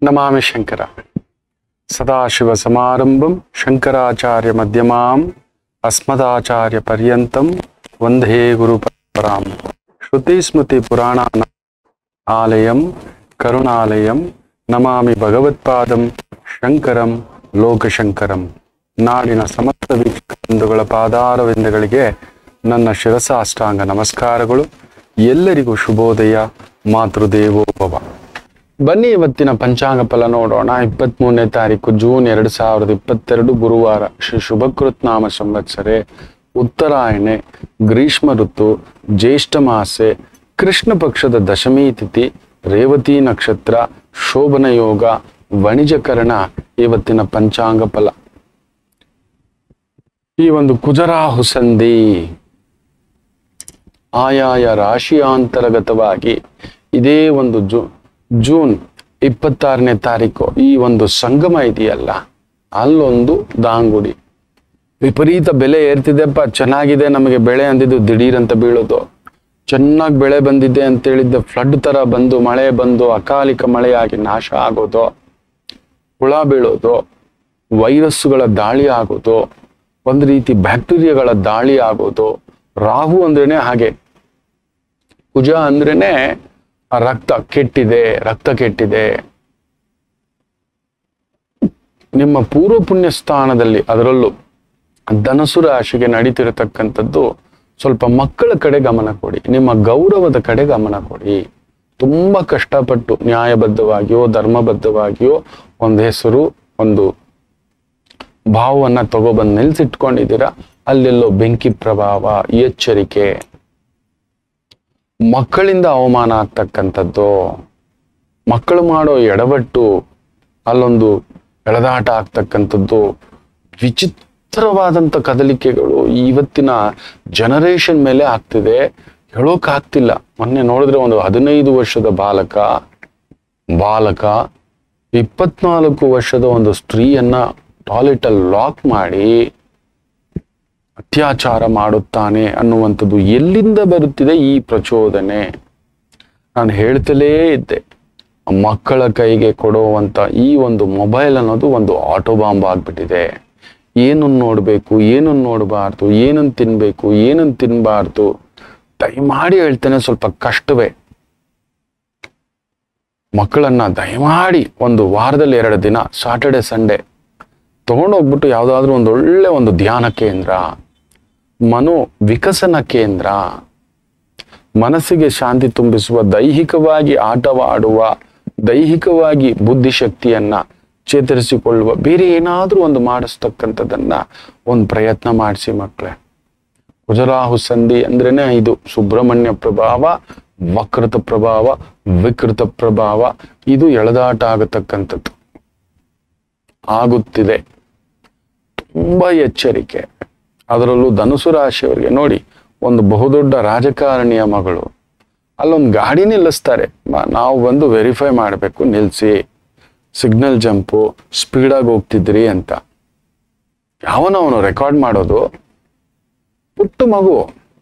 ನಮಾಮಿ ಶಂಕರ ಸದಾಶಿವ ಸಮಾರಂಭಂ ಶಂಕರಾಚಾರ್ಯ ಮಧ್ಯಮಾಂ ಅಸ್ಮದಾಚಾರ್ಯ ಪರ್ಯಂತಂ ವಂದೇ ಗುರು ಪರಾಂ ಶ್ರುತಿ ಸ್ಮೃತಿ ಪುರಾಣ ಆಲಯಂ ಕರುಣಾಲಯಂ ನಮಾಮಿ ಭಗವತ್ಪಾದಂ ಶಂಕರಂ ಲೋಕಶಂಕರಂ ನಾಡಿನ ಸಮಸ್ತ ವೀಕ್ಷಕಬಂಧುಗಳ ಪಾದಾರವಿಂದಗಳಿಗೆ ನನ್ನ ಶಿರಸಾಷ್ಟಾಂಗ ನಮಸ್ಕಾರಗಳು ಎಲ್ಲರಿಗೂ ಶುಭೋದಯ ಮಾತೃದೇವೋಭವ ಬನ್ನಿ ಇವತ್ತಿನ ಪಂಚಾಂಗ ಫಲ ನೋಡೋಣ ಇಪ್ಪತ್ತ್ ಮೂರನೇ ತಾರೀಕು ಜೂನ್ ಎರಡ್ ಸಾವಿರದ ಇಪ್ಪತ್ತೆರಡು ಗುರುವಾರ ಶ್ರೀ ಶುಭಕೃತ್ನಾಮ ಸಂವತ್ಸರೆ ಉತ್ತರಾಯಣೆ ಗ್ರೀಷ್ಮ ಋತು ಜ್ಯೇಷ್ಠ ಮಾಸೆ ಕೃಷ್ಣ ಪಕ್ಷದ ದಶಮಿ ತಿಥಿ ರೇವತಿ ನಕ್ಷತ್ರ ಶೋಭನ ಯೋಗ ವಣಿಜಕರಣ ಇವತ್ತಿನ ಪಂಚಾಂಗ ಫಲ ಈ ಒಂದು ಕುಜರಾಹು ಸಂಧಿ ಆಯಾಯ ರಾಶಿಯಾಂತರ್ಗತವಾಗಿ ಇದೇ ಒಂದು ಜೂ ಜೂನ್ ಇಪ್ಪತ್ತಾರನೇ ತಾರೀಕು ಈ ಒಂದು ಸಂಗಮ ಇದೆಯಲ್ಲ ಅಲ್ಲೊಂದು ದಾಂಗುಡಿ ವಿಪರೀತ ಬೆಲೆ ಏರ್ತಿದೆಪ್ಪ ಚೆನ್ನಾಗಿದೆ ನಮಗೆ ಬೆಳೆ ಅಂದಿದ್ದು ದಿಢೀರ್ ಅಂತ ಬೀಳೋದು ಚೆನ್ನಾಗಿ ಬೆಳೆ ಬಂದಿದೆ ಅಂತ ಹೇಳಿದ್ದೆ ಫ್ಲಡ್ ತರ ಬಂದು ಮಳೆ ಬಂದು ಅಕಾಲಿಕ ಮಳೆಯಾಗಿ ನಾಶ ಆಗೋದು ಹುಳ ಬೀಳೋದು ವೈರಸ್ಸುಗಳ ದಾಳಿ ಆಗೋದು ಒಂದು ರೀತಿ ಬ್ಯಾಕ್ಟೀರಿಯಾಗಳ ದಾಳಿ ಆಗೋದು ರಾಹು ಅಂದ್ರೇನೆ ಹಾಗೆ ಕುಜ ಅಂದ್ರೇನೆ ಆ ರಕ್ತ ಕೆಟ್ಟಿದೆ ರಕ್ತ ಕೆಟ್ಟಿದೆ ನಿಮ್ಮ ಪೂರ್ವ ಪುಣ್ಯ ಸ್ಥಾನದಲ್ಲಿ ಅದರಲ್ಲೂ ಧನಸು ರಾಶಿಗೆ ನಡೀತಿರತಕ್ಕಂಥದ್ದು ಸ್ವಲ್ಪ ಮಕ್ಕಳ ಕಡೆ ಗಮನ ಕೊಡಿ ನಿಮ್ಮ ಗೌರವದ ಕಡೆ ಗಮನ ಕೊಡಿ ತುಂಬಾ ಕಷ್ಟಪಟ್ಟು ನ್ಯಾಯಬದ್ಧವಾಗಿಯೋ ಧರ್ಮಬದ್ಧವಾಗಿಯೋ ಒಂದು ಹೆಸರು ಒಂದು ಭಾವವನ್ನ ತಗೊಬಂದು ನಿಲ್ಸಿಟ್ಕೊಂಡಿದ್ದೀರಾ ಅಲ್ಲೆಲ್ಲೋ ಬೆಂಕಿ ಪ್ರಭಾವ ಎಚ್ಚರಿಕೆ ಮಕ್ಕಳಿಂದ ಅವಮಾನ ಆಗ್ತಕ್ಕಂಥದ್ದು ಮಕ್ಕಳು ಮಾಡೋ ಎಡವಟ್ಟು ಅಲ್ಲೊಂದು ಎಳೆದಾಟ ಆಗ್ತಕ್ಕಂಥದ್ದು ವಿಚಿತ್ರವಾದಂಥ ಕದಲಿಕೆಗಳು ಇವತ್ತಿನ ಜನರೇಷನ್ ಮೇಲೆ ಆಗ್ತಿದೆ ಹೇಳೋಕ್ ಆಗ್ತಿಲ್ಲ ಮೊನ್ನೆ ನೋಡಿದ್ರೆ ಒಂದು ಹದಿನೈದು ವರ್ಷದ ಬಾಲಕ ಬಾಲಕ ಇಪ್ಪತ್ನಾಲ್ಕು ವರ್ಷದ ಒಂದು ಸ್ತ್ರೀಯನ್ನ ಟಾಯ್ಲೆಟ್ ಅಲ್ಲಿ ಲಾಕ್ ಮಾಡಿ ಅತ್ಯಾಚಾರ ಮಾಡುತ್ತಾನೆ ಅನ್ನುವಂಥದ್ದು ಎಲ್ಲಿಂದ ಬರುತ್ತಿದೆ ಈ ಪ್ರಚೋದನೆ ನಾನು ಹೇಳ್ತಲೇ ಇದ್ದೆ ಮಕ್ಕಳ ಕೈಗೆ ಕೊಡುವಂತ ಈ ಒಂದು ಮೊಬೈಲ್ ಅನ್ನೋದು ಒಂದು ಆಟೋ ಬಾಂಬ್ ಆಗ್ಬಿಟ್ಟಿದೆ ಏನನ್ನು ನೋಡಬೇಕು ಏನನ್ನು ನೋಡಬಾರ್ದು ಏನನ್ನು ತಿನ್ಬೇಕು ಏನನ್ನು ತಿನ್ಬಾರ್ದು ದಯಮಾಡಿ ಹೇಳ್ತೇನೆ ಸ್ವಲ್ಪ ಕಷ್ಟವೇ ಮಕ್ಕಳನ್ನ ದಯಮಾಡಿ ಒಂದು ವಾರದಲ್ಲಿ ಎರಡು ದಿನ ಸಾಟರ್ಡೆ ಸಂಡೇ ತಗೊಂಡೋಗ್ಬಿಟ್ಟು ಯಾವುದಾದ್ರೂ ಒಂದು ಒಳ್ಳೆ ಒಂದು ಧ್ಯಾನ ಕೇಂದ್ರ ಮನೋ ವಿಕಸನ ಕೇಂದ್ರ ಮನಸ್ಸಿಗೆ ಶಾಂತಿ ತುಂಬಿಸುವ ದೈಹಿಕವಾಗಿ ಆಟವಾಡುವ ದೈಹಿಕವಾಗಿ ಬುದ್ಧಿಶಕ್ತಿಯನ್ನ ಚೇತರಿಸಿಕೊಳ್ಳುವ ಬೇರೆ ಏನಾದ್ರೂ ಒಂದು ಮಾಡಿಸ್ತಕ್ಕಂಥದ್ದನ್ನ ಒಂದು ಪ್ರಯತ್ನ ಮಾಡಿಸಿ ಮಕ್ಕಳೇ ಕುಜರಾಹು ಸಂಧಿ ಅಂದ್ರೇನೆ ಇದು ಸುಬ್ರಹ್ಮಣ್ಯ ಪ್ರಭಾವ ವಕ್ರತ ಪ್ರಭಾವ ವಿಕೃತ ಪ್ರಭಾವ ಇದು ಎಳೆದಾಟ ಆಗತಕ್ಕಂಥದ್ದು ಆಗುತ್ತಿದೆ ತುಂಬಾ ಎಚ್ಚರಿಕೆ ಅದರಲ್ಲೂ ಧನುಸು ರಾಶಿಯವರಿಗೆ ನೋಡಿ ಒಂದು ಬಹುದೊಡ್ಡ ರಾಜಕಾರಣಿಯ ಮಗಳು ಅಲ್ಲೊಂದು ಗಾಡಿ ನಿಲ್ಲಿಸ್ತಾರೆ ಮ- ನಾವು ಬಂದು ವೆರಿಫೈ ಮಾಡಬೇಕು ನಿಲ್ಲಿಸಿ ಸಿಗ್ನಲ್ ಜಂಪು ಸ್ಪೀಡಾಗಿ ಹೋಗ್ತಿದ್ರಿ ಅಂತ ಯಾವನವನು ರೆಕಾರ್ಡ್ ಮಾಡೋದು ಪುಟ್ಟ ಮಗು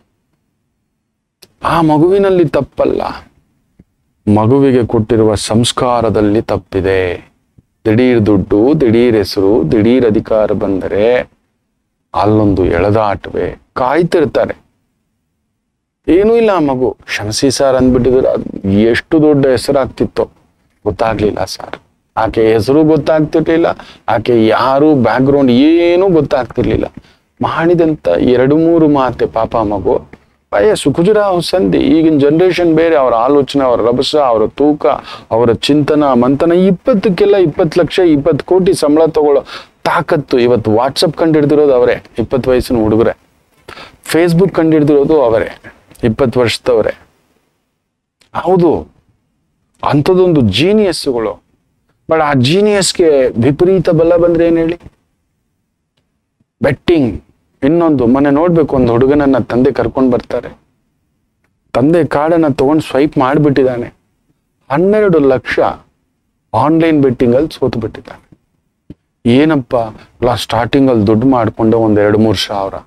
ಆ ಮಗುವಿನಲ್ಲಿ ತಪ್ಪಲ್ಲ ಮಗುವಿಗೆ ಕೊಟ್ಟಿರುವ ಸಂಸ್ಕಾರದಲ್ಲಿ ತಪ್ಪಿದೆ ದಿಢೀರ್ ದುಡ್ಡು ದಿಢೀರ್ ಹೆಸರು ದಿಢೀರ್ ಅಧಿಕಾರ ಬಂದರೆ ಅಲ್ಲೊಂದು ಎಳೆದಾಟವೇ ಕಾಯ್ತಿರ್ತಾರೆ ಏನೂ ಇಲ್ಲ ಆ ಮಗು ಕ್ಷಮಿಸಿ ಸರ್ ಅಂದ್ಬಿಟ್ಟಿದ್ರೆ ಅದು ಎಷ್ಟು ದೊಡ್ಡ ಹೆಸರಾಗ್ತಿತ್ತೋ ಗೊತ್ತಾಗ್ಲಿಲ್ಲ ಸರ್ ಆಕೆ ಹೆಸರು ಗೊತ್ತಾಗ್ತಿರ್ಲಿಲ್ಲ ಆಕೆ ಯಾರು ಬ್ಯಾಕ್ಗ್ರೌಂಡ್ ಏನೂ ಗೊತ್ತಾಗ್ತಿರ್ಲಿಲ್ಲ ಮಾಡಿದಂತ ಎರಡು ಮೂರು ಮಾತೆ ಪಾಪ ಮಗು ವಯಸ್ಸು ಕುಜುರಾವ್ ಸಂಧಿ ಈಗಿನ ಜನರೇಷನ್ ಬೇರೆ ಅವರ ಆಲೋಚನೆ ಅವರ ರಭಸ ಅವರ ತೂಕ ಅವರ ಚಿಂತನ ಮಂಥನ ಇಪ್ಪತ್ತಕ್ಕೆಲ್ಲ ಇಪ್ಪತ್ತು ಲಕ್ಷ ಇಪ್ಪತ್ತು ಕೋಟಿ ಸಂಬಳ ತಗೊಳ್ಳೋ ತಾಕತ್ತು ಇವತ್ತು ವಾಟ್ಸಪ್ ಕಂಡು ಅವರೇ ಇಪ್ಪತ್ತು ವಯಸ್ಸಿನ ಹುಡುಗರೆ ಫೇಸ್ಬುಕ್ ಕಂಡು ಅವರೇ ಇಪ್ಪತ್ತು ವರ್ಷದವರೇ ಹೌದು ಅಂಥದ್ದೊಂದು ಜೀನಿಯಸ್ಗಳು ಬಟ್ ಆ ಜೀನಿಯಸ್ಗೆ ವಿಪರೀತ ಬಲ ಬಂದ್ರೆ ಏನ್ ಹೇಳಿ ಬೆಟ್ಟಿಂಗ್ ಇನ್ನೊಂದು ಮೊನ್ನೆ ನೋಡ್ಬೇಕು ಒಂದು ಹುಡುಗನನ್ನ ತಂದೆ ಕರ್ಕೊಂಡು ಬರ್ತಾರೆ ತಂದೆ ಕಾರ್ಡನ್ನ ತಗೊಂಡು ಸ್ವೈಪ್ ಮಾಡಿಬಿಟ್ಟಿದ್ದಾನೆ ಹನ್ನೆರಡು ಲಕ್ಷ ಆನ್ಲೈನ್ ಬೆಟ್ಟಿಂಗ್ ಅಲ್ಲಿ ಸೋತು ಬಿಟ್ಟಿದ್ದಾನೆ ಏನಪ್ಪ ಇಲ್ಲ ಸ್ಟಾರ್ಟಿಂಗ್ ಅಲ್ಲಿ ದುಡ್ಡು ಮಾಡ್ಕೊಂಡು ಒಂದ್ ಎರಡು ಮೂರು ಸಾವಿರ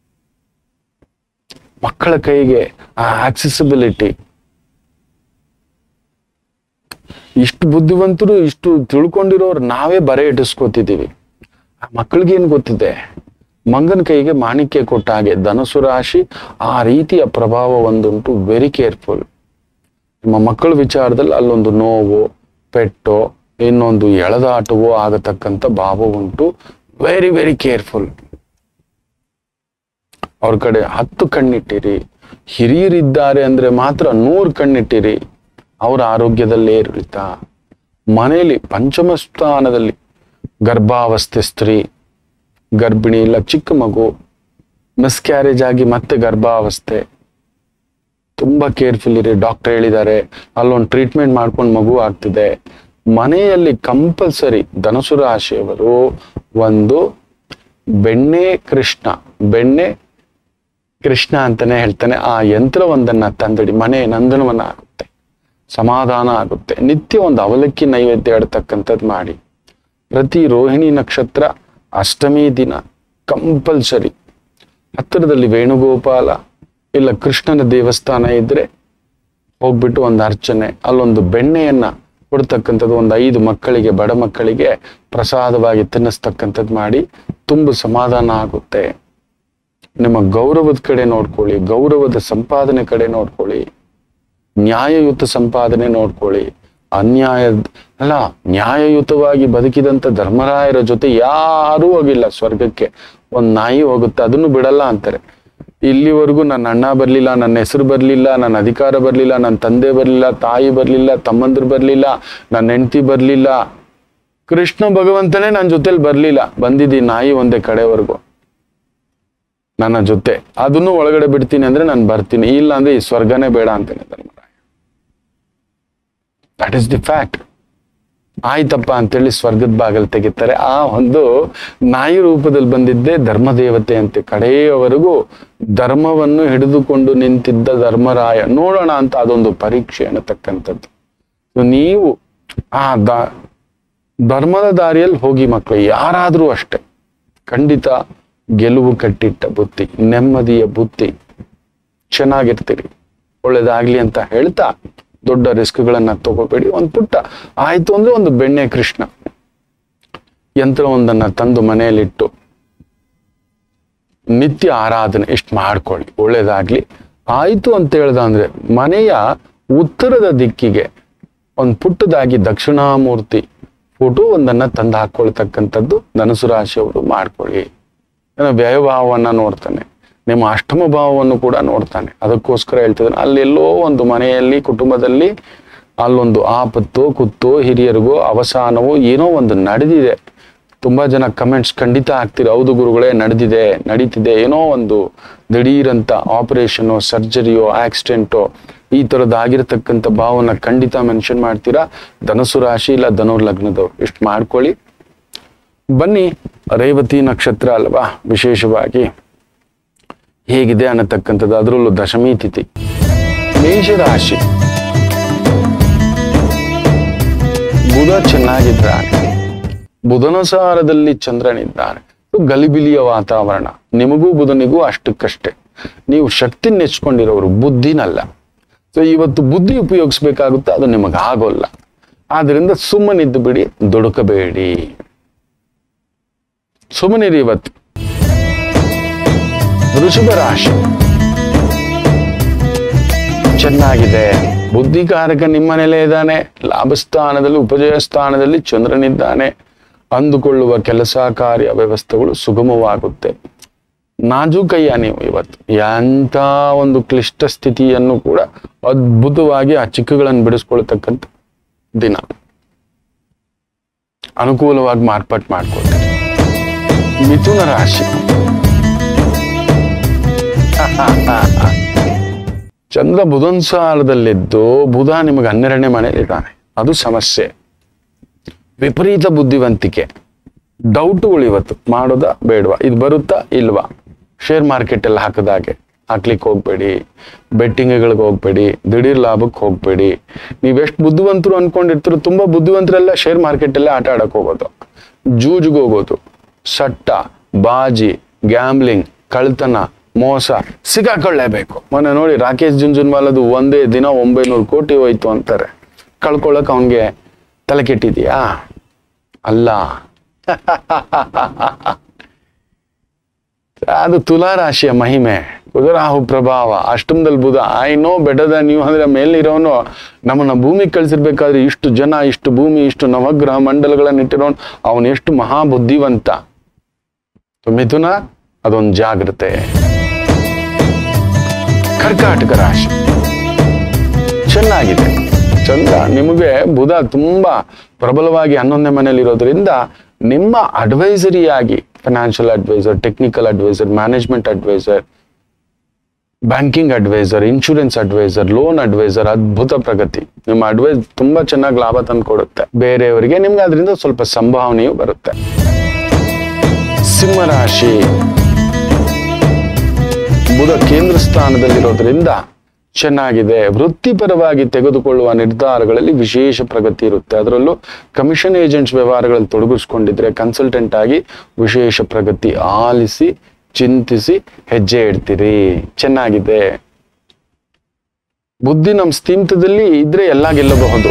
ಮಕ್ಕಳ ಕೈಗೆ ಆ ಆಕ್ಸೆಸಿಬಿಲಿಟಿ ಇಷ್ಟು ಬುದ್ಧಿವಂತರು ಇಷ್ಟು ತಿಳ್ಕೊಂಡಿರೋರು ನಾವೇ ಬರೆ ಇಟ್ಟಿಸ್ಕೋತಿದ್ದೀವಿ ಆ ಮಕ್ಕಳಿಗೇನು ಗೊತ್ತಿದೆ ಮಂಗನ ಕೈಗೆ ಮಾಣಿಕ್ಯ ಕೊಟ್ಟ ಹಾಗೆ ಧನಸು ರಾಶಿ ಆ ರೀತಿಯ ಪ್ರಭಾವ ಒಂದುಂಟು ವೆರಿ ಕೇರ್ಫುಲ್ ನಿಮ್ಮ ಮಕ್ಕಳ ವಿಚಾರದಲ್ಲಿ ಅಲ್ಲೊಂದು ನೋವು ಪೆಟ್ಟೋ ಇನ್ನೊಂದು ಎಳೆದಾಟವೋ ಆಗತಕ್ಕಂಥ ಭಾವ ಉಂಟು ವೆರಿ ವೆರಿ ಕೇರ್ಫುಲ್ ಅವ್ರ ಕಡೆ ಹತ್ತು ಕಣ್ಣಿಟ್ಟಿರಿ ಹಿರಿಯರಿದ್ದಾರೆ ಅಂದ್ರೆ ಮಾತ್ರ ನೂರು ಕಣ್ಣಿಟ್ಟಿರಿ ಅವರ ಆರೋಗ್ಯದಲ್ಲೇ ಇರಿತ ಮನೆಯಲ್ಲಿ ಪಂಚಮ ಸ್ಥಾನದಲ್ಲಿ ಗರ್ಭಾವಸ್ಥೆ ಸ್ತ್ರೀ ಗರ್ಭಿಣಿ ಇಲ್ಲ ಚಿಕ್ಕ ಮಗು ಮಿಸ್ಕ್ಯಾರೇಜ್ ಆಗಿ ಮತ್ತೆ ಗರ್ಭಾವಸ್ಥೆ ತುಂಬಾ ಕೇರ್ಫುಲ್ ಇರಿ ಡಾಕ್ಟರ್ ಹೇಳಿದ್ದಾರೆ ಅಲ್ಲೊಂದು ಟ್ರೀಟ್ಮೆಂಟ್ ಮಾಡ್ಕೊಂಡು ಮಗು ಆಗ್ತಿದೆ ಮನೆಯಲ್ಲಿ ಕಂಪಲ್ಸರಿ ಧನಸು ರಾಶಿಯವರು ಒಂದು ಬೆಣ್ಣೆ ಕೃಷ್ಣ ಬೆಣ್ಣೆ ಕೃಷ್ಣ ಅಂತಾನೆ ಹೇಳ್ತಾನೆ ಆ ಯಂತ್ರವೊಂದನ್ನ ತಂದಿಡಿ ಮನೆ ನಂದನವನ್ನ ಆಗುತ್ತೆ ಸಮಾಧಾನ ಆಗುತ್ತೆ ನಿತ್ಯ ಒಂದು ಅವಲಕ್ಕಿ ನೈವೇದ್ಯ ಇಡ್ತಕ್ಕಂಥದ್ದು ಮಾಡಿ ಪ್ರತಿ ರೋಹಿಣಿ ನಕ್ಷತ್ರ ಅಷ್ಟಮಿ ದಿನ ಕಂಪಲ್ಸರಿ ಹತ್ತಿರದಲ್ಲಿ ವೇಣುಗೋಪಾಲ ಇಲ್ಲ ಕೃಷ್ಣನ ದೇವಸ್ಥಾನ ಇದ್ರೆ ಹೋಗ್ಬಿಟ್ಟು ಒಂದು ಅರ್ಚನೆ ಅಲ್ಲೊಂದು ಬೆಣ್ಣೆಯನ್ನ ಕೊಡ್ತಕ್ಕಂಥದ್ದು ಒಂದು ಐದು ಮಕ್ಕಳಿಗೆ ಬಡ ಮಕ್ಕಳಿಗೆ ಪ್ರಸಾದವಾಗಿ ತಿನ್ನಿಸ್ತಕ್ಕಂಥದ್ದು ಮಾಡಿ ತುಂಬ ಸಮಾಧಾನ ಆಗುತ್ತೆ ನಿಮ್ಮ ಗೌರವದ ಕಡೆ ನೋಡ್ಕೊಳ್ಳಿ ಗೌರವದ ಸಂಪಾದನೆ ಕಡೆ ನೋಡ್ಕೊಳ್ಳಿ ನ್ಯಾಯಯುತ ಸಂಪಾದನೆ ನೋಡ್ಕೊಳ್ಳಿ ಅನ್ಯಾಯ ಅಲ್ಲ ನ್ಯಾಯಯುತವಾಗಿ ಬದುಕಿದಂತ ಧರ್ಮರಾಯರ ಜೊತೆ ಯಾರೂ ಹೋಗಿಲ್ಲ ಸ್ವರ್ಗಕ್ಕೆ ಒಂದ್ ನಾಯಿ ಹೋಗುತ್ತೆ ಅದನ್ನು ಬಿಡಲ್ಲ ಅಂತಾರೆ ಇಲ್ಲಿವರೆಗೂ ನನ್ನ ಅಣ್ಣ ಬರ್ಲಿಲ್ಲ ನನ್ನ ಹೆಸರು ಬರ್ಲಿಲ್ಲ ನನ್ನ ಅಧಿಕಾರ ಬರ್ಲಿಲ್ಲ ನನ್ನ ತಂದೆ ಬರ್ಲಿಲ್ಲ ತಾಯಿ ಬರ್ಲಿಲ್ಲ ತಮ್ಮಂದ್ರು ಬರ್ಲಿಲ್ಲ ನನ್ನ ಹೆಂಡತಿ ಬರ್ಲಿಲ್ಲ ಕೃಷ್ಣ ಭಗವಂತನೇ ನನ್ನ ಜೊತೆಲಿ ಬರ್ಲಿಲ್ಲ ಬಂದಿದ್ದಿ ನಾಯಿ ಒಂದೇ ಕಡೆವರೆಗೂ ನನ್ನ ಜೊತೆ ಅದನ್ನು ಒಳಗಡೆ ಬಿಡ್ತೀನಿ ಅಂದ್ರೆ ನಾನು ಬರ್ತೀನಿ ಇಲ್ಲ ಅಂದ್ರೆ ಈ ಸ್ವರ್ಗನೇ ಬೇಡ ಅಂತೇನೆ Dharmaraya that is the fact ಆಯ್ತಪ್ಪ ಅಂತೇಳಿ ಸ್ವರ್ಗದ ಬಾಗಲ್ ತೆಗಿತಾರೆ ಆ ಒಂದು ನಾಯಿ ರೂಪದಲ್ಲಿ ಬಂದಿದ್ದೇ ಧರ್ಮದೇವತೆ ಅಂತೆ ಕಡೆಯವರೆಗೂ ಧರ್ಮವನ್ನು ಹಿಡಿದುಕೊಂಡು ನಿಂತಿದ್ದ ಧರ್ಮರಾಯ ನೋಡೋಣ ಅಂತ ಅದೊಂದು ಪರೀಕ್ಷೆ ಅನ್ನತಕ್ಕಂಥದ್ದು So ನೀವು ಆ ದ ಧರ್ಮದ ದಾರಿಯಲ್ಲಿ ಹೋಗಿ ಮಕ್ಕಳು ಯಾರಾದ್ರೂ ಅಷ್ಟೇ ಖಂಡಿತ ಗೆಲುವು ಕಟ್ಟಿಟ್ಟ ಬುದ್ಧಿ ನೆಮ್ಮದಿಯ ಬುದ್ಧಿ ಚೆನ್ನಾಗಿರ್ತೀರಿ ಒಳ್ಳೇದಾಗ್ಲಿ ಅಂತ ಹೇಳ್ತಾ ದೊಡ್ಡ ರಿಸ್ಕ್ಗಳನ್ನ ತಗೋಬೇಡಿ ಒಂದು ಪುಟ್ಟ ಆಯ್ತು ಅಂದ್ರೆ ಒಂದು ಬೆಣ್ಣೆ ಕೃಷ್ಣ ಯಂತ್ರವೊಂದನ್ನ ತಂದು ಮನೆಯಲ್ಲಿಟ್ಟು ನಿತ್ಯ ಆರಾಧನೆ ಇಷ್ಟು ಮಾಡ್ಕೊಳ್ಳಿ ಒಳ್ಳೇದಾಗ್ಲಿ ಆಯ್ತು ಅಂತ ಹೇಳ್ದ ಅಂದ್ರೆ ಮನೆಯ ಉತ್ತರದ ದಿಕ್ಕಿಗೆ ಒಂದು ಪುಟ್ಟದಾಗಿ ದಕ್ಷಿಣಾಮೂರ್ತಿ ಫೋಟೋ ಒಂದನ್ನ ತಂದು ಹಾಕೊಳ್ತಕ್ಕಂಥದ್ದು ಧನುಸು ರಾಶಿಯವರು ಮಾಡ್ಕೊಳ್ಳಿ ಏನೋ ವ್ಯಯಭಾವವನ್ನ ನೋಡ್ತಾನೆ ನಿಮ್ಮ ಅಷ್ಟಮ ಭಾವವನ್ನು ಕೂಡ ನೋಡ್ತಾನೆ ಅದಕ್ಕೋಸ್ಕರ ಹೇಳ್ತಿದ್ದಾನೆ ಅಲ್ಲೆಲ್ಲೋ ಒಂದು ಮನೆಯಲ್ಲಿ ಕುಟುಂಬದಲ್ಲಿ ಅಲ್ಲೊಂದು ಆಪತ್ತು ಕುತ್ತು ಹಿರಿಯರಿಗೂ ಅವಸಾನವೋ ಏನೋ ಒಂದು ನಡೆದಿದೆ ತುಂಬಾ ಜನ ಕಮೆಂಟ್ಸ್ ಖಂಡಿತ ಆಗ್ತಿರ ಹೌದು ಗುರುಗಳೇ ನಡೆದಿದೆ ನಡೀತಿದೆ ಏನೋ ಒಂದು ದಿಢೀರಂತ ಆಪರೇಷನ್ ಸರ್ಜರಿಯೋ ಆಕ್ಸಿಡೆಂಟೋ ಈ ತರದ್ದು ಆಗಿರತಕ್ಕಂಥ ಭಾವನ ಖಂಡಿತ ಮೆನ್ಷನ್ ಮಾಡ್ತೀರಾ ಧನಸು ರಾಶಿ ಇಲ್ಲ ಧನುರ್ ಲಗ್ನದವ್ರು ಇಷ್ಟು ಮಾಡ್ಕೊಳ್ಳಿ ಬನ್ನಿ ರೇವತಿ ನಕ್ಷತ್ರ ಅಲ್ವಾ ವಿಶೇಷವಾಗಿ ಹೇಗಿದೆ ಅನ್ನತಕ್ಕಂಥದ್ದು ಅದರಲ್ಲೂ ದಶಮಿ ತಿಥಿ ಮೇಷರಾಶಿ ಬುಧ ಚೆನ್ನಾಗಿದ್ದಾನೆ ಬುಧನ ಸಾರದಲ್ಲಿ ಚಂದ್ರನಿದ್ದಾನೆ ಇದು ಗಲಿಬಿಲಿಯ ವಾತಾವರಣ ನಿಮಗೂ ಬುಧನಿಗೂ ಅಷ್ಟಕ್ಕಷ್ಟೇ ನೀವು ಶಕ್ತಿ ನೆಚ್ಕೊಂಡಿರೋರು ಬುದ್ಧಿನಲ್ಲ ಸೊ ಇವತ್ತು ಬುದ್ಧಿ ಉಪಯೋಗಿಸ್ಬೇಕಾಗುತ್ತೆ ಅದು ನಿಮಗೆ ಆಗೋಲ್ಲ ಆದ್ರಿಂದ ಸುಮ್ಮನಿದ್ದು ಬಿಡಿ ದುಡುಕಬೇಡಿ ಸುಮ್ಮನಿರಿ ಇವತ್ತು ವೃಷಭ ರಾಶಿ ಚೆನ್ನಾಗಿದೆ ಬುದ್ಧಿಕಾರಕ ನಿಮ್ಮನೇಲೇ ಇದ್ದಾನೆ ಲಾಭ ಸ್ಥಾನದಲ್ಲಿ ಉಪಜಯ ಸ್ಥಾನದಲ್ಲಿ ಚಂದ್ರನಿದ್ದಾನೆ ಅಂದುಕೊಳ್ಳುವ ಕೆಲಸ ಕಾರ್ಯ ವ್ಯವಸ್ಥೆಗಳು ಸುಗಮವಾಗುತ್ತೆ ನಾಜೂಕಯ್ಯ ನೀವು ಇವತ್ತು ಎಂಥ ಒಂದು ಕ್ಲಿಷ್ಟ ಸ್ಥಿತಿಯನ್ನು ಕೂಡ ಅದ್ಭುತವಾಗಿ ಆ ಚಿಕ್ಕಗಳನ್ನು ಬಿಡಿಸ್ಕೊಳ್ತಕ್ಕಂಥ ದಿನ ಅನುಕೂಲವಾಗಿ ಮಾರ್ಪಾಟ್ ಮಾಡ್ಕೊಳ್ತಾರೆ ಮಿಥುನ ರಾಶಿ ಚಂದ್ರ ಬುಧನ್ ಸಾಲದಲ್ಲಿದ್ದು ಬುಧ ನಿಮಗೆ ಹನ್ನೆರಡನೇ ಮನೆಯಲ್ಲಿದ್ದಾನೆ ಅದು ಸಮಸ್ಯೆ ವಿಪರೀತ ಬುದ್ಧಿವಂತಿಕೆ ಡೌಟುಗಳು ಇವತ್ತು ಮಾಡೋದಾ ಬೇಡವಾ ಇದು ಬರುತ್ತಾ ಇಲ್ವಾ ಶೇರ್ ಮಾರ್ಕೆಟ್ ಎಲ್ಲ ಹಾಕದಾಗೆ ಹಾಕ್ಲಿಕ್ಕೆ ಹೋಗ್ಬೇಡಿ ಬೆಟ್ಟಿಂಗ್ಗಳಿಗೆ ಹೋಗ್ಬೇಡಿ ದಿಢೀರ್ ಲಾಭಕ್ಕೆ ಹೋಗ್ಬೇಡಿ ನೀವೆಷ್ಟು ಬುದ್ಧಿವಂತರು ಅನ್ಕೊಂಡಿರ್ತೀರೋ ತುಂಬಾ ಬುದ್ಧಿವಂತರೆಲ್ಲ ಶೇರ್ ಮಾರ್ಕೆಟ್ ಅಲ್ಲೇ ಆಟ ಆಡಕ್ ಹೋಗೋದು ಜೂಜ್ಗೆ ಹೋಗೋದು ಸಟ್ಟ ಬಾಜಿ ಗ್ಯಾಮ್ಲಿಂಗ್ ಕಳ್ತನ ಮೋಸ ಸಿಗಾಕೊಳ್ಳೇಬೇಕು ಮೊನ್ನೆ ನೋಡಿ ರಾಕೇಶ್ ಜುಂಜುನ್ವಾಲದು ಒಂದೇ ದಿನ ಒಂಬೈನೂರು ಕೋಟಿ ಹೋಯ್ತು ಅಂತಾರೆ ಕಳ್ಕೊಳಕ್ ಅವನ್ಗೆ ತಲೆ ಕೆಟ್ಟಿದೆಯಾ ಅಲ್ಲ ಅದು ತುಲಾ ರಾಶಿಯ ಮಹಿಮೆ ಕುದುರಾಹು ಪ್ರಭಾವ ಅಷ್ಟಮದಲ್ಲಿ ಬುಧ ಐ ನೋ ಬೆಟರ್ ದನ್ ನೀವು ಅಂದ್ರೆ ಮೇಲಿರೋನು ನಮ್ಮನ್ನ ಭೂಮಿಗೆ ಕಳಿಸಿರ್ಬೇಕಾದ್ರೆ ಇಷ್ಟು ಜನ ಇಷ್ಟು ಭೂಮಿ ಇಷ್ಟು ನವಗ್ರಹ ಮಂಡಲಗಳನ್ನ ಇಟ್ಟಿರೋನು ಅವನು ಎಷ್ಟು ಮಹಾ ಬುದ್ಧಿವಂತ ಸೊ ಮಿಥುನ ಅದೊಂದು ಜಾಗ್ರತೆ ಕರ್ಕಾಟಕ ರಾಶಿ ಚೆನ್ನಾಗಿದೆ ಚಂದ್ರ ನಿಮಗೆ ಬುಧ ತುಂಬಾ ಪ್ರಬಲವಾಗಿ ಹನ್ನೊಂದನೇ ಮನೇಲಿ ಇರೋದ್ರಿಂದ ನಿಮ್ಮ ಅಡ್ವೈಸರಿಯಾಗಿ financial adviser technical adviser management adviser banking adviser insurance adviser loan adviser ಅದ್ಭುತ ಪ್ರಗತಿ ನಿಮ್ಮ ಅಡ್ವೈಸ್ ತುಂಬಾ ಚೆನ್ನಾಗಿ ಲಾಭ ತಂದು ಕೊಡುತ್ತೆ ಬೇರೆಯವರಿಗೆ ನಿಮ್ಗೆ ಅದರಿಂದ ಸ್ವಲ್ಪ ಸಂಭಾವನೆಯು ಬರುತ್ತೆ ಸಿಂಹರಾಶಿ ಬುಧ ಕೇಂದ್ರ ಸ್ಥಾನದಲ್ಲಿರೋದ್ರಿಂದ ಚೆನ್ನಾಗಿದೆ ವೃತ್ತಿಪರವಾಗಿ ತೆಗೆದುಕೊಳ್ಳುವ ನಿರ್ಧಾರಗಳಲ್ಲಿ ವಿಶೇಷ ಪ್ರಗತಿ ಇರುತ್ತೆ ಅದರಲ್ಲೂ ಕಮಿಷನ್ ಏಜೆಂಟ್ಸ್ ವ್ಯವಹಾರಗಳಲ್ಲಿ ತೊಡಗಿಸ್ಕೊಂಡಿದ್ರೆ ಕನ್ಸಲ್ಟೆಂಟ್ ಆಗಿ ವಿಶೇಷ ಪ್ರಗತಿ ಆಲಿಸಿ ಚಿಂತಿಸಿ ಹೆಜ್ಜೆ ಇಡ್ತೀರಿ ಚೆನ್ನಾಗಿದೆ ಬುದ್ಧಿ ನಮ್ಮ ಸ್ಥೀಮಿತದಲ್ಲಿ ಇದ್ರೆ ಎಲ್ಲ ಗೆಲ್ಲಬಹುದು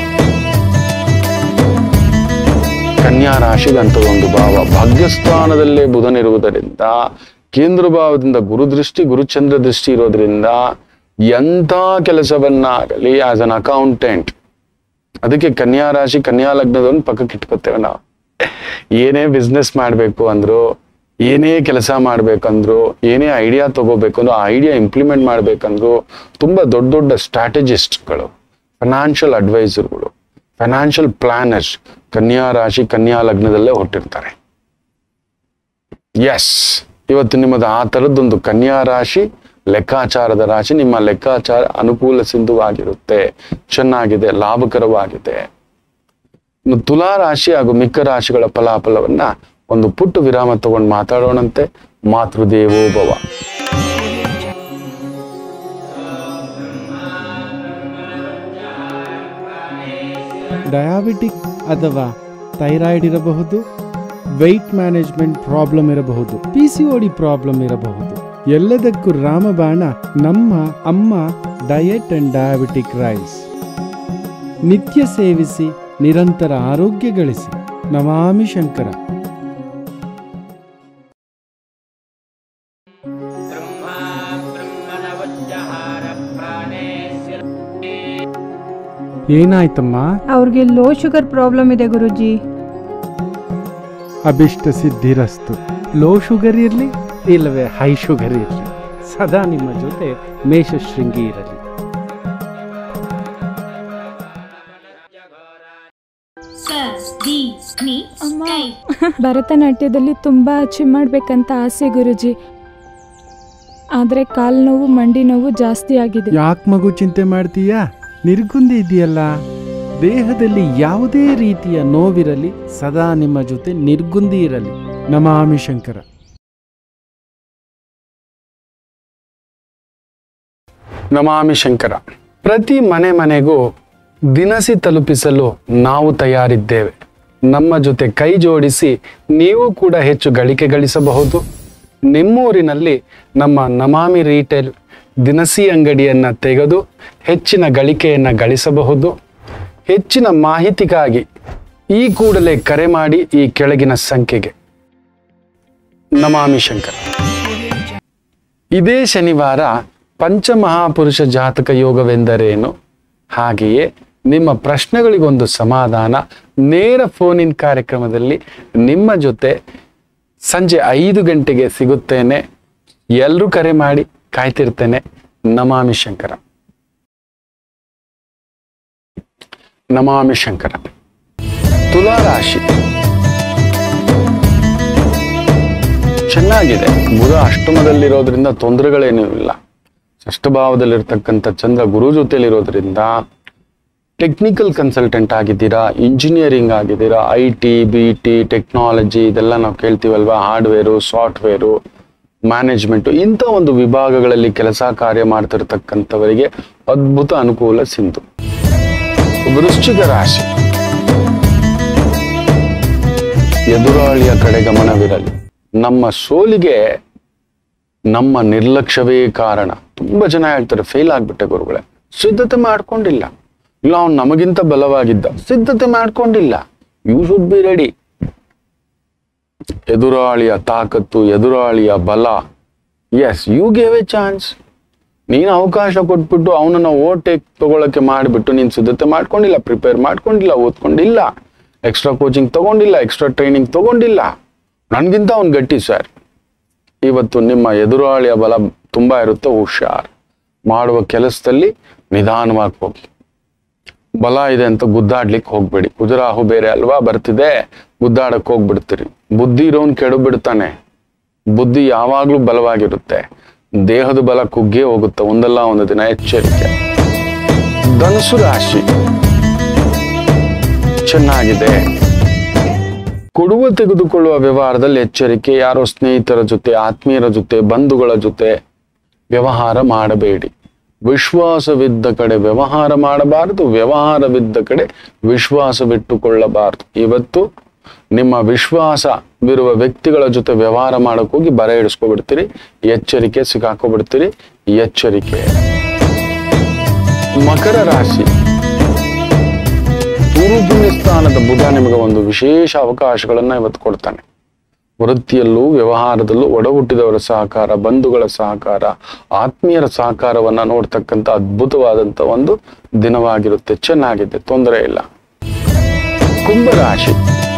ಕನ್ಯಾ ರಾಶಿಗೆ ಅಂಥದ್ದೊಂದು ಭಾವ ಭಾಗ್ಯಸ್ಥಾನದಲ್ಲೇ ಬುಧನಿರುವುದರಿಂದ ಕೇಂದ್ರ ಭಾವದಿಂದ ಗುರುದೃಷ್ಟಿ ಗುರುಚಂದ್ರ ದೃಷ್ಟಿ ಇರೋದ್ರಿಂದ ಎಂಥ ಕೆಲಸವನ್ನಾಗಲಿ ಆಸ್ ಅನ್ ಅಕೌಂಟೆಂಟ್ ಅದಕ್ಕೆ ಕನ್ಯಾ ರಾಶಿ ಕನ್ಯಾ ಲಗ್ನದೊಂದು ಪಕ್ಕಕ್ಕೆ ಇಟ್ಕೋತೇವೆ ನಾವು ಏನೇ ಬಿಸ್ನೆಸ್ ಮಾಡಬೇಕು ಅಂದ್ರು ಏನೇ ಕೆಲಸ ಮಾಡ್ಬೇಕಂದ್ರು ಏನೇ ಐಡಿಯಾ ತಗೋಬೇಕಂದ್ರು ಆ ಐಡಿಯಾ ಇಂಪ್ಲಿಮೆಂಟ್ ಮಾಡ್ಬೇಕಂದ್ರು ತುಂಬಾ ದೊಡ್ಡ ದೊಡ್ಡ ಸ್ಟ್ರಾಟಜಿಸ್ಟ್ಗಳು ಫೈನಾನ್ಷಿಯಲ್ ಅಡ್ವೈಸರ್ಗಳು ಫೈನಾನ್ಷಿಯಲ್ ಪ್ಲಾನರ್ಸ್ ಕನ್ಯಾ ರಾಶಿ ಕನ್ಯಾ ಲಗ್ನದಲ್ಲೇ ಹೊರಟಿರ್ತಾರೆ ಎಸ್ ಇವತ್ತು ನಿಮ್ಮದು ಆ ಥರದ್ದೊಂದು ಕನ್ಯಾ ರಾಶಿ ಲೆಕ್ಕಾಚಾರದ ರಾಶಿ ನಿಮ್ಮ ಲೆಕ್ಕಾಚಾರ ಅನುಕೂಲ ಸಿಂಧುವಾಗಿರುತ್ತೆ ಚೆನ್ನಾಗಿದೆ ಲಾಭಕರವಾಗಿದೆ ಇನ್ನು ತುಲಾ ರಾಶಿ ಹಾಗೂ ಮಿಕ್ಕ ರಾಶಿಗಳ ಫಲಾಫಲವನ್ನ ಒಂದು ಪುಟ್ಟ ವಿರಾಮ ತಗೊಂಡು ಮಾತಾಡೋಣಂತೆ ಮಾತೃದೇವೋ ಭವ ಡಯಾಬಿಟಿಕ್ ಅಥವಾ ಥೈರಾಯ್ಡ್ ಇರಬಹುದು ವೆಯ್ಟ್ ಮ್ಯಾನೇಜ್ಮೆಂಟ್ ಪ್ರಾಬ್ಲಮ್ ಇರಬಹುದು ಪಿ ಸಿ ಡಿ ಪ್ರಾಬ್ಲಮ್ ಇರಬಹುದು ಎಲ್ಲದಕ್ಕೂ ರಾಮಬಾಣ ನಮ್ಮ ಅಮ್ಮ ಡಯಟ್ ಅಂಡ್ ಡಯಾಬಿಟಿಕ್ ರೈಸ್ ನಿತ್ಯ ಸೇವಿಸಿ ನಿರಂತರ ಆರೋಗ್ಯ ಗಳಿಸಿ ನಮಾಮಿ ಶಂಕರ ಏನಾಯ್ತಮ್ಮ ಅವ್ರಿಗೆ ಲೋ ಶುಗರ್ ಪ್ರಾಬ್ಲಮ್ ಇದೆ ಗುರುಜಿ ಅಭಿಷ್ಟ ಸಿದ್ಧಿರಸ್ತು ಲೋ ಶುಗರ್ ಇರಲಿ ಇಲ್ಲವೇ ಹೈ ಶುಗರ್ ಇರಲಿ ಸದಾ ನಿಮ್ಮ ಜೊತೆ ಮೇಷಶೃಂಗಿ ಇರಲಿ ಸ ದಿ ನಿ ಅಮ್ಮ. ಕೈ ಭರತನಾಟ್ಯದಲ್ಲಿ ತುಂಬಾ ಅಚೀವ್ ಮಾಡ್ಬೇಕಂತ ಆಸೆ ಗುರುಜಿ ಆದ್ರೆ ಕಾಲ್ ನೋವು ಮಂಡಿ ನೋವು ಜಾಸ್ತಿ ಆಗಿದೆ ಯಾಕೆ ಮಗು ಚಿಂತೆ ಮಾಡ್ತೀಯಾ ನಿರ್ಗುಂದಿ ಇದೆಯಲ್ಲ ದೇಹದಲ್ಲಿ ಯಾವುದೇ ರೀತಿಯ ನೋವಿರಲಿ ಸದಾ ನಿಮ್ಮ ಜೊತೆ ನಿರ್ಗುಂದಿ ಇರಲಿ ನಮಾಮಿ ಶಂಕರ ನಮಾಮಿ ಶಂಕರ ಪ್ರತಿ ಮನೆ ಮನೆಗೂ ದಿನಸಿ ತಲುಪಿಸಲು ನಾವು ತಯಾರಿದ್ದೇವೆ ನಮ್ಮ ಜೊತೆ ಕೈ ಜೋಡಿಸಿ ನೀವು ಕೂಡ ಹೆಚ್ಚು ಗಳಿಕೆ ಗಳಿಸಬಹುದು ನಿಮ್ಮೂರಿನಲ್ಲಿ ನಮ್ಮ ನಮಾಮಿ ರೀಟೇಲ್ ದಿನಸಿ ಅಂಗಡಿಯನ್ನ ತೆಗೆದು ಹೆಚ್ಚಿನ ಗಳಿಕೆಯನ್ನ ಗಳಿಸಬಹುದು ಹೆಚ್ಚಿನ ಮಾಹಿತಿಗಾಗಿ ಈ ಕೂಡಲೇ ಕರೆ ಮಾಡಿ ಈ ಕೆಳಗಿನ ಸಂಖ್ಯೆಗೆ ನಮಾಮಿ ಶಂಕರ ಇದೇ ಶನಿವಾರ ಪಂಚಮಹಾಪುರುಷ ಜಾತಕ ಯೋಗವೆಂದರೇನು ಹಾಗೆಯೇ ನಿಮ್ಮ ಪ್ರಶ್ನೆಗಳಿಗೊಂದು ಸಮಾಧಾನ ನೇರ ಫೋನ್ ಇನ್ ಕಾರ್ಯಕ್ರಮದಲ್ಲಿ ನಿಮ್ಮ ಜೊತೆ ಸಂಜೆ ಐದು ಗಂಟೆಗೆ ಸಿಗುತ್ತೇನೆ ಎಲ್ಲರೂ ಕರೆ ಮಾಡಿ ಕಾಯ್ತಿರ್ತೇನೆ ನಮಾಮಿ ಶಂಕರ ನಮಾಮಿ ಶಂಕರ ತುಲಾ ರಾಶಿ ಚೆನ್ನಾಗಿದೆ ಬುಧ ಅಷ್ಟಮದಲ್ಲಿರೋದ್ರಿಂದ ತೊಂದರೆಗಳೇನೂ ಇಲ್ಲ ಷಷ್ಠಭಾವದಲ್ಲಿರ್ತಕ್ಕಂಥ ಚಂದ್ರ ಗುರು ಜೊತೆಲಿರೋದ್ರಿಂದ ಟೆಕ್ನಿಕಲ್ ಕನ್ಸಲ್ಟೆಂಟ್ ಆಗಿದ್ದೀರಾ ಇಂಜಿನಿಯರಿಂಗ್ ಆಗಿದ್ದೀರಾ I T B T technology ಇದೆಲ್ಲ ನಾವು ಕೇಳ್ತೀವಲ್ವಾ ಹಾರ್ಡ್ವೇರು ಸಾಫ್ಟ್ವೇರು ಮ್ಯಾನೇಜ್ಮೆಂಟು ಇಂಥ ಒಂದು ವಿಭಾಗಗಳಲ್ಲಿ ಕೆಲಸ ಕಾರ್ಯ ಮಾಡ್ತಿರ್ತಕ್ಕಂಥವರಿಗೆ ಅದ್ಭುತ ಅನುಕೂಲ ಸಿಂಧು ವೃಶ್ಚಿಕ ರಾಶಿ ಎದುರಾಳಿಯ ಕಡೆ ಗಮನವಿರಲಿ ನಮ್ಮ ಸೋಲಿಗೆ ನಮ್ಮ ನಿರ್ಲಕ್ಷ್ಯವೇ ಕಾರಣ ತುಂಬಾ ಜನ ಹೇಳ್ತಾರೆ ಫೇಲ್ ಆಗ್ಬಿಟ್ಟೆ ಗುರುಗಳೇ ಸಿದ್ಧತೆ ಮಾಡ್ಕೊಂಡಿಲ್ಲ ಇಲ್ಲ ಅವ್ನು ನಮಗಿಂತ ಬಲವಾಗಿದ್ದ ಸಿದ್ಧತೆ ಮಾಡ್ಕೊಂಡಿಲ್ಲ ಯು ಶುಡ್ ಬಿ ರೆಡಿ ಎದುರಾಳಿಯ ತಾಕತ್ತು ಎದುರಾಳಿಯ ಬಲ yes you gave a chance ನೀನು ಅವಕಾಶ ಕೊಟ್ಬಿಟ್ಟು ಅವನನ್ನ ಓಟೇಕ್ ತಗೊಳಕ್ಕೆ ಮಾಡಿಬಿಟ್ಟು ನೀನು ಸಿದ್ಧತೆ ಮಾಡ್ಕೊಂಡಿಲ್ಲ ಪ್ರಿಪೇರ್ ಮಾಡ್ಕೊಂಡಿಲ್ಲ ಓದ್ಕೊಂಡಿಲ್ಲ ಎಕ್ಸ್ಟ್ರಾ ಕೋಚಿಂಗ್ ತಗೊಂಡಿಲ್ಲ ಎಕ್ಸ್ಟ್ರಾ ಟ್ರೈನಿಂಗ್ ತಗೊಂಡಿಲ್ಲ ನನ್ಗಿಂತ ಅವ್ನು ಗಟ್ಟಿ ಸರ್ ಇವತ್ತು ನಿಮ್ಮ ಎದುರಾಳಿಯ ಬಲ ತುಂಬಾ ಇರುತ್ತೆ ಹುಷಾರ್ ಮಾಡುವ ಕೆಲಸದಲ್ಲಿ ನಿಧಾನವಾಗಿ ಹೋಗಿ ಬಲ ಇದೆ ಅಂತ ಗುದ್ದಾಡ್ಲಿಕ್ಕೆ ಹೋಗ್ಬೇಡಿ ಕುಜರಾಹು ಬೇರೆ ಅಲ್ವಾ ಬರ್ತಿದೆ ಗುದ್ದಾಡಕ್ ಹೋಗ್ಬಿಡ್ತೀರಿ ಬುದ್ಧಿ ಇರೋನ್ ಕೆಡು ಬಿಡ್ತಾನೆ ಬುದ್ಧಿ ಯಾವಾಗ್ಲೂ ಬಲವಾಗಿರುತ್ತೆ ದೇಹದ ಬಲ ಕುಗ್ಗೇ ಹೋಗುತ್ತೆ ಒಂದಲ್ಲ ಒಂದು ದಿನ ಎಚ್ಚರಿಕೆ ಧನುಸು ರಾಶಿ ಚೆನ್ನಾಗಿದೆ ಕೊಡುವ ತೆಗೆದುಕೊಳ್ಳುವ ವ್ಯವಹಾರದಲ್ಲಿ ಎಚ್ಚರಿಕೆ ಯಾರೋ ಸ್ನೇಹಿತರ ಜೊತೆ ಆತ್ಮೀಯರ ಜೊತೆ ಬಂಧುಗಳ ಜೊತೆ ವ್ಯವಹಾರ ಮಾಡಬೇಡಿ ವಿಶ್ವಾಸವಿದ್ದ ಕಡೆ ವ್ಯವಹಾರ ಮಾಡಬಾರದು ವ್ಯವಹಾರವಿದ್ದ ಕಡೆ ವಿಶ್ವಾಸವಿಟ್ಟುಕೊಳ್ಳಬಾರದು ಇವತ್ತು ನಿಮ್ಮ ವಿಶ್ವಾಸವಿರುವ ವ್ಯಕ್ತಿಗಳ ಜೊತೆ ವ್ಯವಹಾರ ಮಾಡಕ್ ಹೋಗಿ ಬರ ಇಡಿಸ್ಕೊಬಿಡ್ತೀರಿ ಎಚ್ಚರಿಕೆ ಸಿಕ್ಕಾಕೊಬಿಡ್ತೀರಿ ಎಚ್ಚರಿಕೆ ಮಕರ ರಾಶಿ ಗುರು ಪುಣ್ಯ ಸ್ಥಾನದ ಬುಧ ನಿಮಗೆ ಒಂದು ವಿಶೇಷ ಅವಕಾಶಗಳನ್ನ ಇವತ್ತು ಕೊಡ್ತಾನೆ ವೃತ್ತಿಯಲ್ಲೂ ವ್ಯವಹಾರದಲ್ಲೂ ಒಡ ಹುಟ್ಟಿದವರ ಸಹಕಾರ ಬಂಧುಗಳ ಸಹಕಾರ ಆತ್ಮೀಯರ ಸಹಕಾರವನ್ನ ನೋಡ್ತಕ್ಕಂಥ ಅದ್ಭುತವಾದಂತ ಒಂದು ದಿನವಾಗಿರುತ್ತೆ ಚೆನ್ನಾಗಿದೆ ತೊಂದರೆ ಇಲ್ಲ ಕುಂಭರಾಶಿ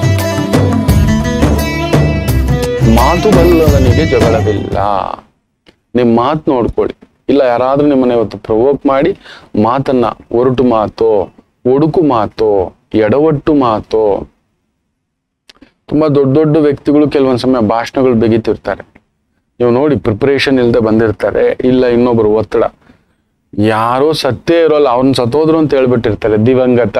ಮಾತು ಬಲ್ಲವನಿಗೆ ಜಗಳವಿಲ್ಲ ನಿಮ್ ಮಾತು ನೋಡ್ಕೊಳ್ಳಿ ಇಲ್ಲ ಯಾರಾದ್ರೂ ನಿಮ್ಮನ್ನ ಇವತ್ತು ಪ್ರವೋಕ್ ಮಾಡಿ ಮಾತನ್ನ ಒರಟು ಮಾತೋ ಒಡುಕು ಮಾತೋ ಎಡವಟ್ಟು ಮಾತೋ ತುಂಬಾ ದೊಡ್ಡ ದೊಡ್ಡ ವ್ಯಕ್ತಿಗಳು ಕೆಲವೊಂದ್ ಸಮಯ ಭಾಷಣಗಳು ಬೆಗಿತಿರ್ತಾರೆ ನೀವು ನೋಡಿ ಪ್ರಿಪರೇಷನ್ ಇಲ್ಲದೆ ಬಂದಿರ್ತಾರೆ ಇಲ್ಲ ಇನ್ನೊಬ್ರು ಒತ್ತಡ ಯಾರೋ ಸತ್ತೇ ಇರೋಲ್ಲ ಅವ್ರನ್ನ ಸತ್ತೋದ್ರು ಅಂತ ಹೇಳ್ಬಿಟ್ಟಿರ್ತಾರೆ ದಿವಂಗತ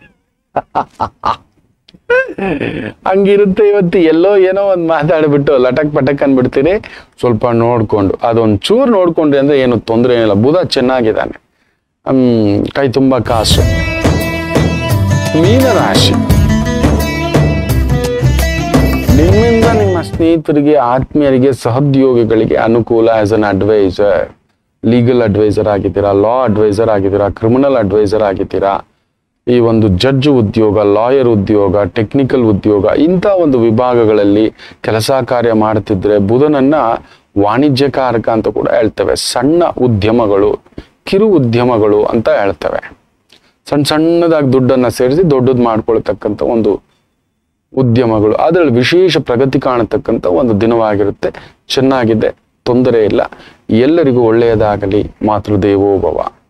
ಹಂಗಿರುತ್ತೆ ಇವತ್ತು ಎಲ್ಲೋ ಏನೋ ಒಂದ್ ಮಾತಾಡ್ಬಿಟ್ಟು ಲಟಕ್ ಪಟಕ್ ಅನ್ಬಿಡ್ತೀರಿ ಸ್ವಲ್ಪ ನೋಡ್ಕೊಂಡು ಅದೊಂದ್ ಚೂರ್ ನೋಡ್ಕೊಂಡ್ರಿ ಅಂದ್ರೆ ಏನು ತೊಂದರೆ ಏನಿಲ್ಲ ಬುಧ ಚೆನ್ನಾಗಿದ್ದಾನೆ ಹ್ಮ್ ಕೈ ತುಂಬಾ ಕಾಸು ಮೀನರಾಶಿ ನಿಮ್ಮಿಂದ ನಿಮ್ಮ ಸ್ನೇಹಿತರಿಗೆ ಆತ್ಮೀಯರಿಗೆ ಸಹೋದ್ಯೋಗಿಗಳಿಗೆ ಅನುಕೂಲ as an adviser legal adviser ಆಗಿದ್ದೀರಾ ಲಾ ಅಡ್ವೈಸರ್ ಆಗಿದ್ದೀರಾ ಕ್ರಿಮಿನಲ್ ಅಡ್ವೈಸರ್ ಆಗಿದ್ದೀರಾ ಈ ಒಂದು ಜಡ್ಜ್ ಉದ್ಯೋಗ ಲಾಯರ್ ಉದ್ಯೋಗ ಟೆಕ್ನಿಕಲ್ ಉದ್ಯೋಗ ಇಂಥ ಒಂದು ವಿಭಾಗಗಳಲ್ಲಿ ಕೆಲಸ ಕಾರ್ಯ ಮಾಡ್ತಿದ್ರೆ ಬುಧನನ್ನ ವಾಣಿಜ್ಯಕಾರಕ ಅಂತ ಕೂಡ ಹೇಳ್ತೇವೆ ಸಣ್ಣ ಉದ್ಯಮಗಳು ಕಿರು ಉದ್ಯಮಗಳು ಅಂತ ಹೇಳ್ತೇವೆ ಸಣ್ಣ ಸಣ್ಣದಾಗಿ ದುಡ್ಡನ್ನ ಸೇರಿಸಿ ದೊಡ್ಡದು ಮಾಡ್ಕೊಳ್ತಕ್ಕಂಥ ಒಂದು ಉದ್ಯಮಗಳು ಅದರಲ್ಲಿ ವಿಶೇಷ ಪ್ರಗತಿ ಕಾಣತಕ್ಕಂಥ ಒಂದು ದಿನವಾಗಿರುತ್ತೆ ಚೆನ್ನಾಗಿದೆ ತೊಂದರೆ ಇಲ್ಲ ಎಲ್ಲರಿಗೂ ಒಳ್ಳೆಯದಾಗಲಿ ಮಾತೃದೇವೋಭವ